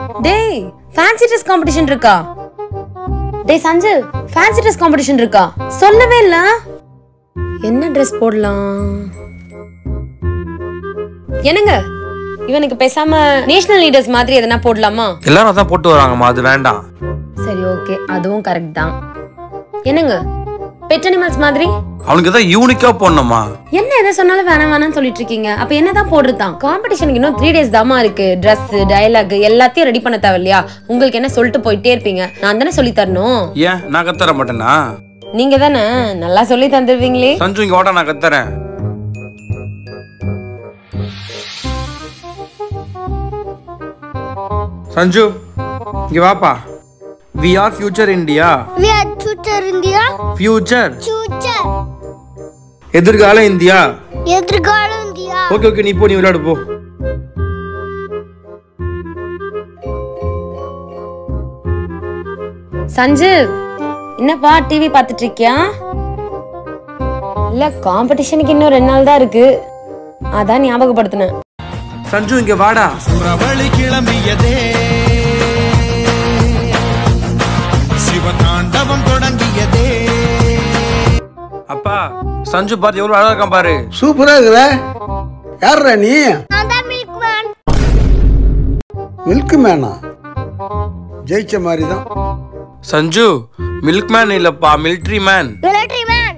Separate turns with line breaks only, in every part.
டேய் fancy dress competition இருக்கா டேய் சஞ்சு ஃபேன்சி ட்ரெஸ் காம்படிஷன் இருக்கா சொல்லவே இல்ல என்ன ட்ரெஸ் போடலாம் என்னங்க இவனுக்கு பேசாம நேஷனல் லீடர்ஸ் மாதிரி எதனா போடலாமா
எல்லாரும் அதான் போட்டு வராங்கம்மா அது வேண்டாம்
சரி ஓகே அதுவும் கரெக்ட் தான் என்னங்க பெட் அனிமல்ஸ் மாதிரி
அவனுக்கு தான் யூனிக்கா போடணுமா
என்ன எதை சொன்னாலும் வேணாம் வேணாம்னு சொல்லிட்டு இருக்கீங்க அப்ப என்னதான் போடுறதான் காம்படிஷனுக்கு இன்னும் த்ரீ டேஸ் தாமா இருக்கு Dress டயலாக் எல்லாத்தையும் ரெடி பண்ண தேவை இல்லையா உங்களுக்கு என்ன சொல்லிட்டு போயிட்டே இருப்பீங்க நான் தானே சொல்லி தரணும்
ஏன் நான் கத்தர மாட்டேனா
நீங்க தானே நல்லா சொல்லி தந்துருவீங்களே
சஞ்சு இங்க வாடா நான் கத்துறேன் சஞ்சு இங்க வாப்பா we are future India
We are future India.
Future
Future.
எதிர்கால இந்தியா
எதிர்காலம் இந்தியா
ஓகே ஓகே நீ போ நீ விளையாடு போ
சஞ்சு என்னப்பா டிவி பார்த்துட்டு இருக்கியா இல்ல காம்படிஷனுக்கு இன்னும் ரெண்டு நாள் தான் இருக்கு அதான் ஞாபகப்படுத்தினேன்
சஞ்சு இங்க வாடா
பிரபலி கிளம்பியதே சிவதாண்டவம் தொடங்கியதே
அப்பா சஞ்சு பாத்து எவ்வளவு அழகா இருக்கான் பாரு
சூப்பரா இருக்கிற யார்ரா நீ
நான் தான் மில்க் மேன்
மில்க் மேனா ஜெயிச்ச மாதிரி தான்
சஞ்சு மில்க் மேன் இல்லப்பா military man
military man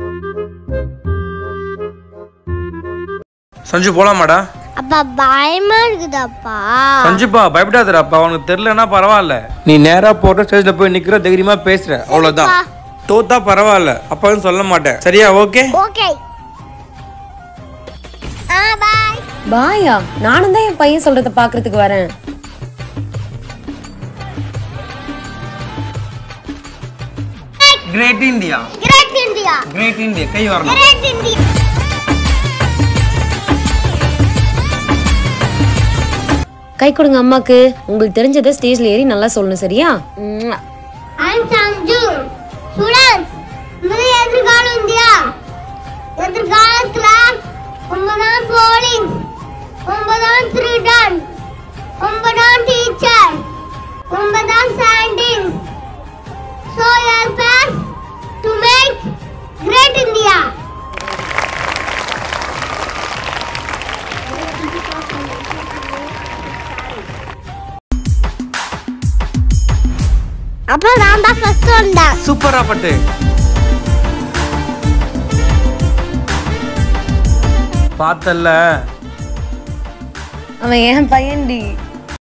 Sanju போலாமாடா
அப்பா பயமா இருக்குதாப்பா
சஞ்சுப்பா பயப்படாதடாப்பா உனக்கு தெரியலன்னா பரவாயில்ல நீ நேரா போற ஸ்டேஜ்ல போய் நிக்கிற தைரியமா பேசுற அவ்வளவுதான் தோத்தா பரவாயில்ல அப்பாவும் சொல்ல மாட்டேன் சரியா ஓகே
ஓகே ஆ பாய்
பாயா நானும் தான் என் பையன் சொல்றத பாக்குறதுக்கு வரேன்
great India
great India
great India கை வரணும்
கிரேட் இந்தியா
கை கொடுங்க அம்மாக்கு உங்களுக்கு தெரிஞ்சதை ஸ்டேஜ்ல ஏறி நல்லா சொல்லணும் சரியா
I'm Sanju. Students, இது எதிர்காலம் இந்தியா எதிர்காலத்துல ஒன்பதாம் போலிங் ஒன்பதாம் திருடன் ஒன்பதாம் டீச்சர் ஒன்பதாம் standing So help us to make great India. அப்ப நான் தான் ஃபர்ஸ்ட் வந்தேன்
சூப்பரா பட்டு பார்த்தல்ல
அவன் என் பையன்டி